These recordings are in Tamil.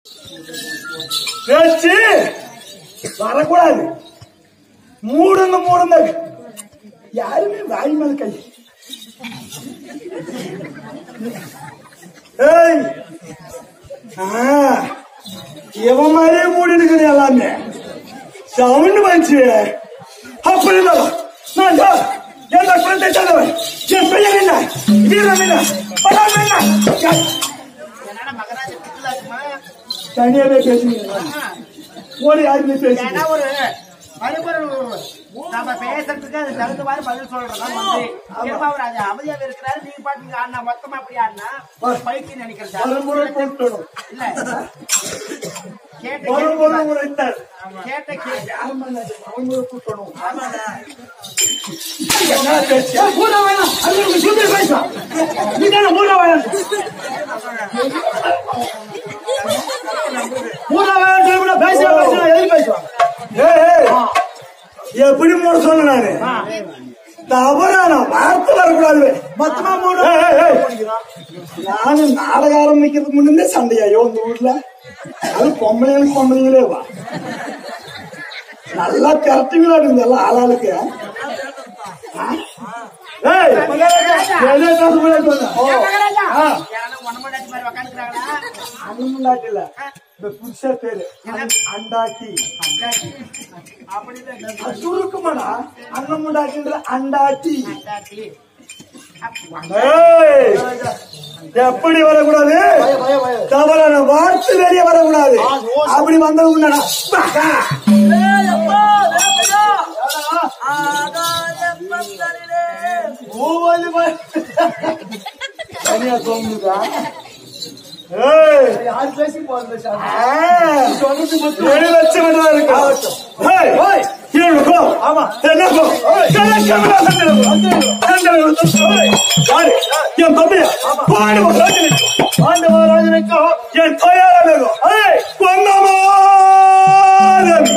பேச்சு வரக்கூடாது மூடுங்க மூடுங்க யாருமே வாய் மேல கை ஏய் ஆ, இவன் மாதிரியே மூடிடுக்குது எல்லாமே சவுண்ட் வந்துச்சு அப்படி இருந்தாலும் நான் தான் என் குழந்தை தலைவன் என் பெயர் என்ன வீரம் என்ன பலம் என்ன யா- என்னடா மகராஜ திட்டுலாக்குமா? தனியாவே பேசுறீங்களா ஒரு யாருமே ஏன்னா பேசுறீங்க ஒரு மறுபொருள் ஒரு- நம்ம பேசுறதுக்கு அது தகுந்த மாதிரி பதில் சொல்றதா வந்து திரும்ப அவர் அது அமைதியாக இருக்கிறாரு நீங்க பாத்தீங்க ஆனா மொத்தமா அப்படி ஆடினா ஒரு பைக்கு நினைக்கிறதா மறுமுறை போட்டணும் இல்ல கேட்ட மறுமுறை கேள்வி உரைத்தார் கேட்ட கேள்வி ஆமாண்ணா, மறுமுறை கூட்டணும் ஆமாடா என்ன பேச்சு மூட வேணாம் அது உங்க சொல்லி பேசலாம் நீ தானே மூட வேணாம் மூட வேணாம் சொல்லி கூட பேச பேச எது பேசுவான் ஏய் எப்படி மூட சொன்ன நானு தவறான வார்த்தை வரக்கூடாது மொத்தமா மூட நானு நாடகம் ஆரம்பிக்கிறதுக்கு முன்னே சண்டையாயோ இந்த ஊர்ல அது பொம்பளைங்களும் பொம்பளைங்களே வா நல்லா கரெக்டுங்களா இருந்த எல்லாம் ஆளாளுக்கு ஏய், எதை பேச முடியாது சொன்ன? ஓ, ஆ, யாரும் ஒண்ணு மணி மாதிரி உக்காந்துக்கிறாங்களா அண்ணமுண்டாட்டி இல்ல. இந்த புதுசா பேரு அண்- அண்டாட்டி அப்படிதான் அது சுருக்குமாடா அண்ணமுண்டாட்டின்ற அண்டாட்டி தாத்தி. ஏய், எப்படி வரக்கூடாது தவறான வார்த்தை வெளியே வரக்கூடாது அப்படி வந்தவங்க தனியா தோணுதா ஏய் யார் பேசி போறது சார் ஏழு லட்சம் வேணா இருக்கு. ஏய், ஏய், கீழே போ. என்ன போ? கீழே கேமரா சண்டை போ. சண்டை போ. ஏய், யாரு? என் தம்பி. பாண்டு மகாராஜனுக்கு. பாண்டு மகாராஜனுக்கு என் தயாரா வேணும். ஏய், பொன்னமாதேவி.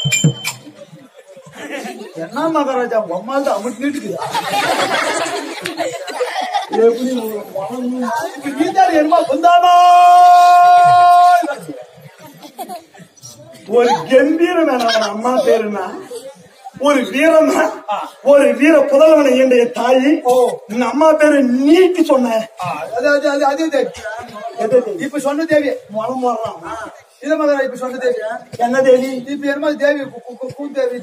என்ன மகாராஜா பொம்மால் தான் அமுட்டு நீட்டுக்குதா எப்படி உங்களுக்கு மனம் கீதாரி என்னமா சொந்தாமா ஒரு கம்பீரம் வேணும் அவன் அம்மா பேருனா ஒரு வீரம் ஒரு வீர புதல்வனை என்னுடைய தாயி இந்த அம்மா பேரு நீட்டு சொன்னேன் அது அது அது அதே தேவி இப்ப சொன்ன தேவி மனம் வர்றான் இல்ல மகாராஜா இப்ப சொன்ன தேவி என்ன தேவி இப்ப என்னமா தேவி கூ தேவி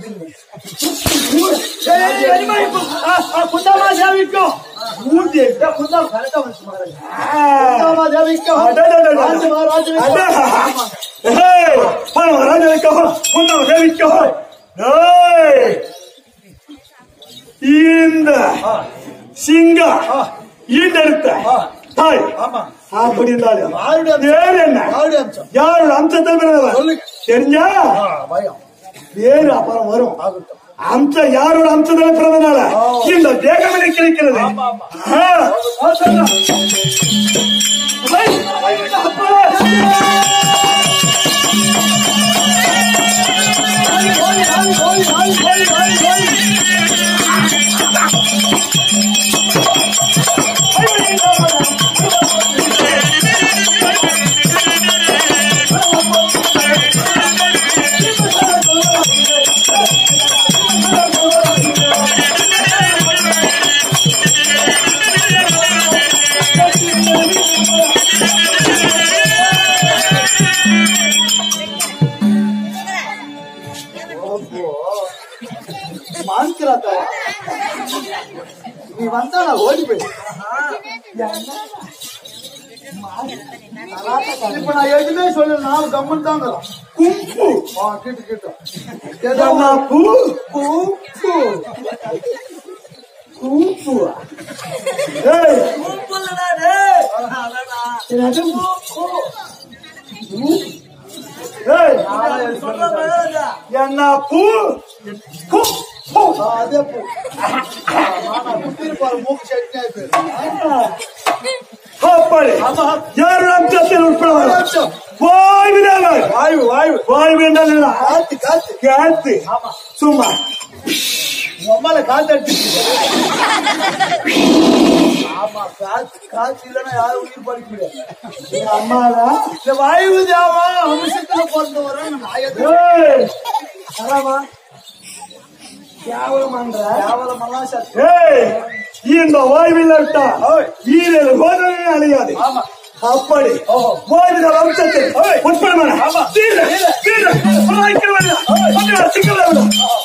குந்தாமா தேவிக்கும் மூர்த்தி குந்தாமா கரெக்டா வந்து மகாராஜா ஆ. குந்தாமா தேவிக்கும் அடடடடட. ராஜ மகாராஜனுக்கும் அட. ஏய், பரமராஜனுக்கும் குந்தாமா தேவிக்கும் ஏய், இந்த சிங்க ஈண்டெடுத்த தாய் ஆமா அப்படி இருந்தாலும் யாருடைய அம்சம்? வேறு என்ன யாருடைய அம்சம் யாரோட அம்சத்தை பிறந்தவன் சொல்லுங்க. தெரிஞ்சா ஆ, பயம் வேறு அப்புறம் வரும் ஆகட்டும் அம்ச யாரோட அம்சத்துல பிறந்தனால இந்த வேகம் எனக்கு கிடைக்கிறது ஆமா, ஆமா. ஆ, ஆ, சொல்றேன். ஐய், அப்பா. மான்கிறாத்தா நீ வந்தா நான் ஓடி போய் இப்ப நான் எதுவுமே சொல்லல நான் கம்மன் தான் கும்பு ஆ கிட்ட கிட்ட எதம்மா பூ கூப்பு கும்பு ஏய் என்னது? ஏய், என்ன பூ பூ பூ அதே பூ குத்திருப்பாரு மூக்கு சட்னி ஆயிப்போயிரு அப்படி யாரோட அம்சத்தில் உட்பட வாய்விடாமல் வாயு வாயு வாய்வு என்றால் என்ன? காத்து காத்து காத்து சும்மா உம்மால காத்து அடிச்சு ஆமா காத்து காத்து இல்லைன்னா யாரும் உயிர் படிக்க முடியாது எங்க அம்மாதான் இந்த வாயு தேவா அம்சத்துல பிறந்து வர நான் எது ஏய், அதாம்மா. கேவலமான்ற. கேவலமெல்லாம் சத்து ஏய், இந்த ஓய்வில் விட்டா ஈரேழு கோதனை அழியாது ஆமா அப்படி ஓய்வில வம்சத்தை உட்படமான தீர தீர புறாய்க்கிறவன் கொஞ்சம் சிக்கல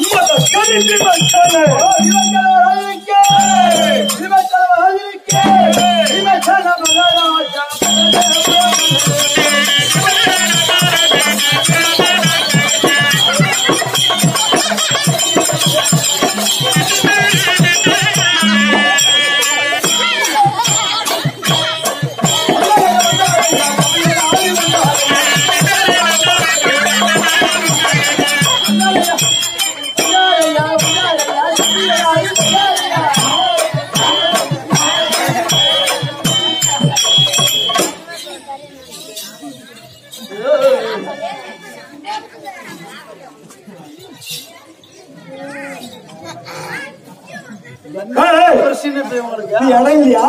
பிரச்சனை இப்ப உங்களுக்கு நீ இடம் இல்லையா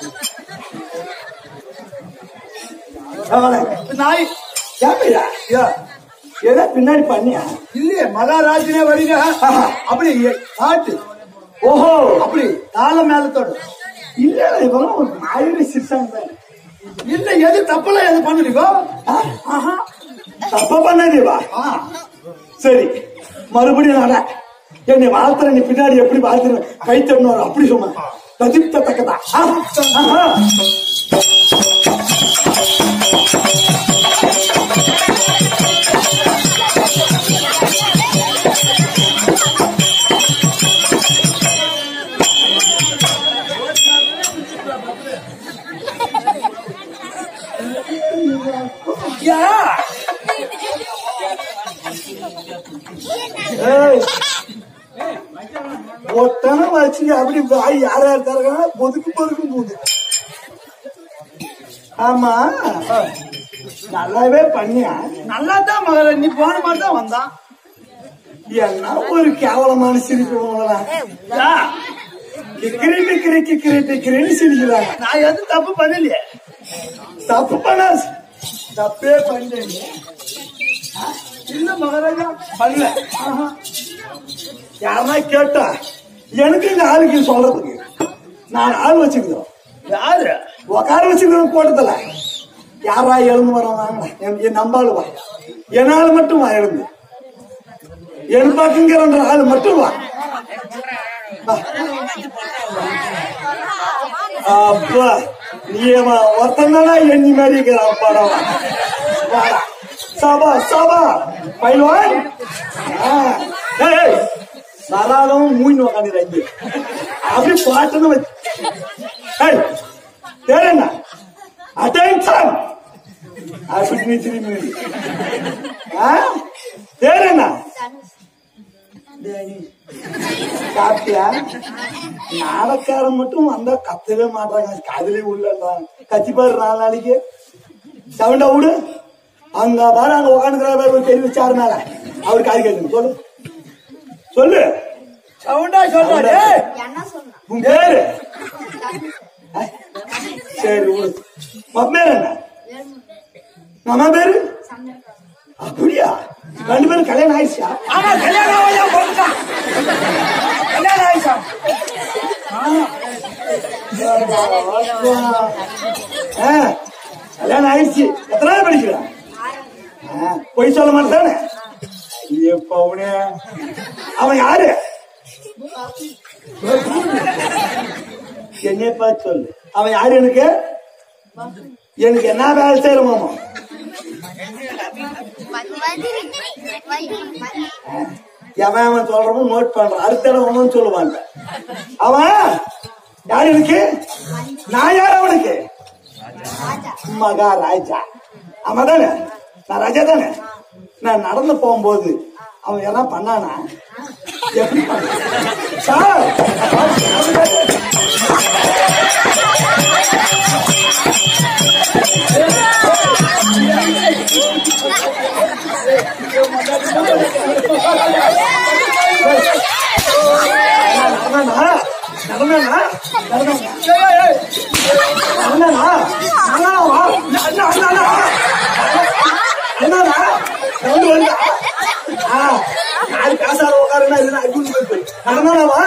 அவனை நாய் கேப்பையா ஏதோ பின்னாடி பண்ணியா இல்லையே மகாராஜனே வரீங்க அப்படி காட்டு ஓஹோ அப்படி கால மேலத்தோடு இல்ல இவெல்லாம் ஒரு நாயுடு சிரிச்சாங்க இல்ல எது தப்பெல்லாம் எது பண்ணுறீங்க தப்ப பண்ணாதேவா சரி மறுபடியும் நட என்னை வாழ்த்துற நீ பின்னாடி எப்படி வாழ்த்துற கை தரணும் அப்படி சொன்ன ததிப்த தக்கதா ஆஹா. யா ஏய். ஒட்டனை வச்சுங்க அப்படி வாய் யார் யார் தரகனா பொதுக்கு பொதுக்கும் போகுது ஆமா நல்லாவே பண்ணியா நல்லா தான் மகள நீ போன மாதிரி தான் வந்தான் என்ன ஒரு கேவலமான சிரிப்பு உங்களெல்லாம். யா, கிக்கிரி கிக்கிரி கிக்கிரி கிக்கிரின்னு சிரிக்கிறாங்க நான் எதுவும் தப்பு பண்ணலையே தப்பு பண்ண தப்பே பண்ணீங்க இல்ல மகாராஜா பண்ணல ஆஹா. யாருன்னா கேட்டா எனக்கு இந்த ஆளுக்கு சொல்றதுக்கு நான் ஆள் வச்சுக்கிறோம் யாரு உட்கார வச்சுக்கிறோம் கூட்டத்துல யாரா எழுந்து வராங்க என் நம்பாள் வா என் ஆள் மட்டும் வா எழுந்து என் பக்கங்கிற ஆள் மட்டும் வா வா. அப்பா நீ ஒருத்தன் தானே எண்ணி மாதிரி இருக்கிறான் படம் வாடா. சபா சபா பயில்வான் சராலும் மூணு உக்காந்துறாங்க அப்படி பாட்டுன்னு வச்சு ஏய், பேர் என்ன அட்டென்ஷன் அப்படி நீ திரும்பி நில்லு. ஆ? பேர் என்ன டேய், சாப்பிட்டியா நாடக்காரன் மட்டும் வந்தா கத்தவே மாட்டாங்க காதலே உள்ளன்றான் கத்தி பாரு நாலு நாளைக்கு சவுண்டா விடு அங்க பாரு அங்க உட்காந்துக்கிறாரு தெரிவி சாரு மேல அவரு காது கேட்கணும் சொல்லு சொல்லு சவுண்டா சொல்றாரு என்ன சொன்னா உன் பேரு ஆ? சரி விடு உன் பேர் என்ன நம்ம பேரு அப்படியா ரெண்டு பேரும் கல்யாணம் ஆயிடுச்சா ஆமா கல்யாணம் ஆகலையா போட்டுட்டான் கல்யாணம் ஆயிடுச்சா ஆ, கல்யாணம் ஆயிடுச்சு எத்தனை படிக்கிற பொய் சொல்ல மாட்டானே எப்ப அவனே அவன் யாரு என்னைய பார்த்து சொல்லு அவன் யாரு எனக்கு எனக்கு என்ன வேலை செய்யற மாமா எவன் அவன் சொல்றவன் நோட் பண்றான் அடுத்த இடம் அவன் சொல்லுவாங்க அவன் யாரு எனக்கு நான் யார் அவனுக்கு மகா ராஜா அவன் தானே நான் ராஜா தானே நான் நடந்து போகும்போது அவன் என்ன பண்ணானா எப்படி பண்ண சார் என்னண்ணா என்னண்ணா என்னண்ணா அண்ணா அண்ணா என்னண்ணா சவுண்ட் வருதா ஆ யாரு காசால உட்காருன்னா இல்லைன்னா அடிச்சு போய் போய் நடந்தாவா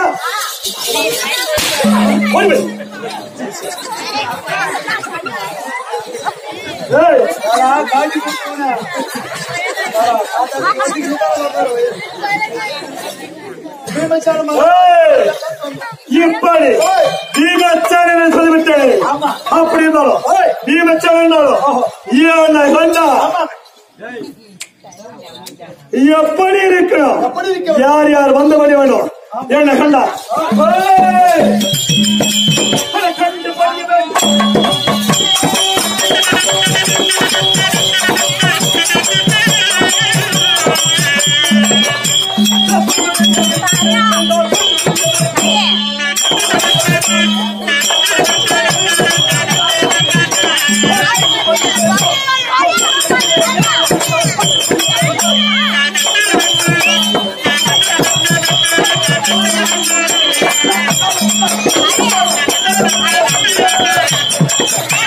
போய் போய் ஏய் காட்டி கொடுத்தவன ஏய், இப்படி பீமச்சாரன் சொல்லிவிட்டேன் அப்படி இருந்தாலும் பீமச்சாரன் இருந்தாலும் இவனை கண்டா எப்படி இருக்கணும் எப்படி இருக்கணும்? யார் யார் வந்தபடி வேணும் என்ன கண்டா ஏய், அதை கண்டு பண்ணி வேண்டும் Yeah.